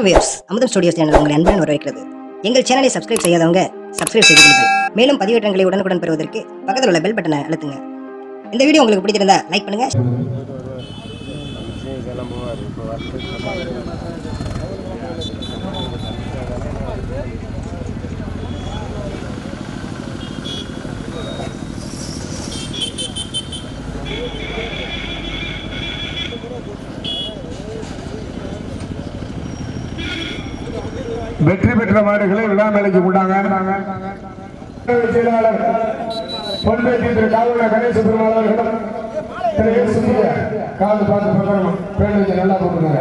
Wears அமுதம் studios channel உங்களை அன்புடன் வரவேற்கிறது எங்கள் சேனலை சப்ஸ்கிரைப் செய்யாதவங்க சப்ஸ்கிரைப் செய்து கொள்ளுங்கள் மேலும் பதிவேற்றங்களை உடனுக்குடன் பெறுவதற்கு பக்கத்தில் உள்ள பெல் பட்டனை அழுத்துங்க இந்த வீடியோ உங்களுக்கு பிடிச்சிருந்தா லைக் பண்ணுங்க இதெல்லாம் போவார் இப்போ வந்து வெற்றி பெற்ற மாடுகளை விழாமலைக்கு கொண்டாங்க செயலாளர் பொன்பேட்டி திரு காவலர் கணேச பெருமாள் அவர்களிடம் திரு எஸ். சுப்பிரமணிய காவல் பார்த்து பிரகாரம் பேர் வச்சு நல்லா போட்டுருங்க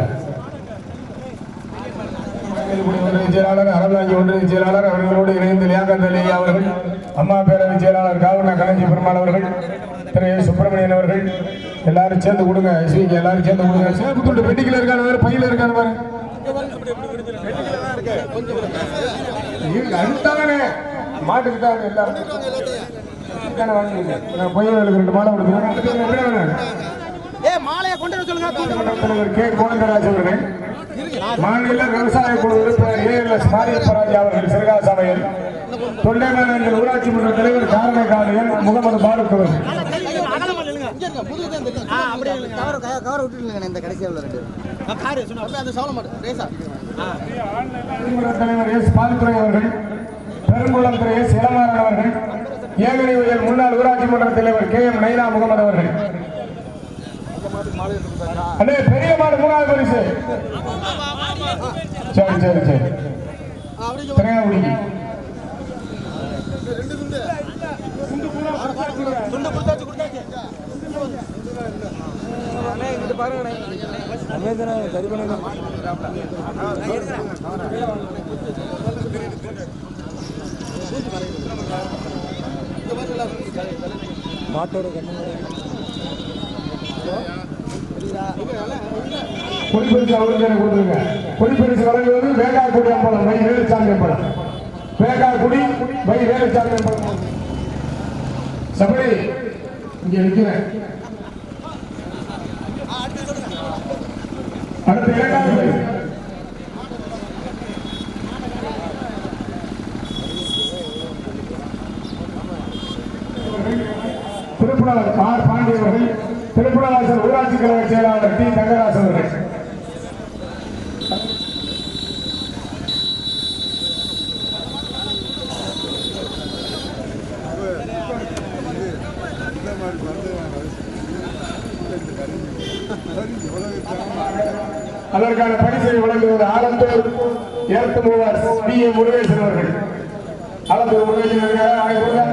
ஒன்றிய செயலாளர் அறந்தாங்கி ஒன்றிய செயலாளர் அவர்களோடு இணைந்து லியாக்கத் அலி அவர்கள் அம்மா பேரவை செயலாளர் காவலர் கணேசி பெருமாள் அவர்கள் திரு எஸ். சுப்பிரமணியன் அவர்கள் எல்லாரும் சேர்ந்து கொடுங்க எஸ்விக்கு எல்லாரும் சேர்ந்து கொடுங்க சேப்பு துண்டு பெட்டிக்கல இருக்கான வேறு பையில இருக்கான பாரு அடுத்தானே மாட்டுக்கு தான் எல்லாரும் இதானே வாங்கிருங்க. நான் பொய்யவர்களுக்கு ரெண்டு மாலை கொடுத்துருவேன் அடுத்து என்ன வேணும்? சட்டமன்ற தலைவர் கே. கோவிந்தராஜ் அவர்கள் மாநில விவசாய குழு உறுப்பினர் ஏஎல்எஸ் மாரியப்பராஜ் அவர்கள் சிறுகாச சமையல் தொண்டைமேனங்கள் ஊராட்சி மன்ற தலைவர் காரண காளியன் முகமது பாருக் அவர்கள் திமுக தலைவர் எஸ் பால்துறை அவர்கள் பெருங்குளம் திரு எஸ் இளமாறன் அவர்கள் ஏகனி உயர் முன்னாள் ஊராட்சி மன்ற தலைவர் கே எம் நைனா முகமது அவர்கள் அண்ணே பெரிய மாடு மூணாவது பரிசு சரி சரி சரி திரையாவுடி பொலிப்பரிசு அவருக்கு எனக்கு கொடுத்துருங்க பொலிப்பரிசு வழங்குவது வேகாக்குடி அம்பலம் வை வேலுச்சாமி அம்பலம் வேகாக்குடி வை வேலுச்சாமி அம்பலம் சபரி இங்க நிக்கிறேன் அடுத்த இரண்டாவது பரிசு. திருப்புணர் ஆர் பாண்டி அவர்கள் திருப்புணவாசல் ஊராட்சி கழக செயலாளர் டி தங்கராஜ் அவர்கள் அதற்கான பரிசை வழங்குவது ஆலத்தூர் ஏற்று மூவர் பி ஏ முருகேசன் அவர்கள் ஆலத்தூர் முருகேசன் அவர்கள் ஆகிய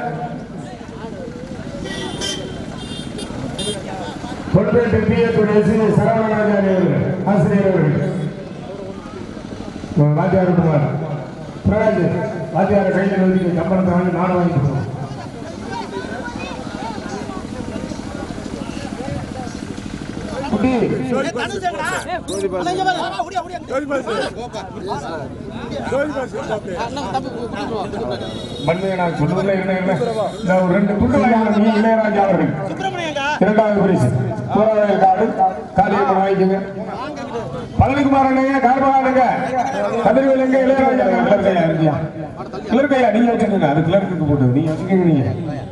பொற்பேட்டு பி ஏ துறை எஸ் சரவணராஜாரி அவர்கள் ஆசிரியர் அவர்கள் வாத்தியார் குமார் பிரகாஷ் வாத்தியார கையில் வந்து சம்பளத்தை வாங்கி நானும் வாங்கி கொடுக்கணும் குட்டி மண்மையை நான் சொல்லுவதில்லை என்ன என்ன இந்த ஒரு ரெண்டு துண்டு வாங்கினாங்க நீ இளையராஜா அவர்கள் இரண்டாவது பரிசு போராட காடு காலியம்மன் வாங்கிக்கோங்க பழனிக்குமார் அண்ணங்க கார்பகானுங்க கதிர்வேல் எங்க இளையராஜா கிளர்கையா இருக்கியா கிளர்கையா நீங்க வச்சுக்கோங்க அது கிளர்க்கு போட்டு நீங்க வச்சுக்கோங்க நீங்க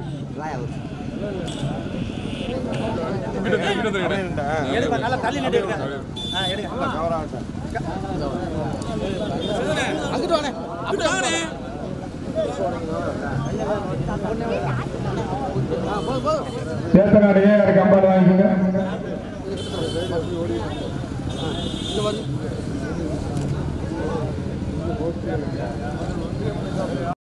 சேத்தனாடு ஏஆர் கம்பாடு வாங்கிக்கோங்க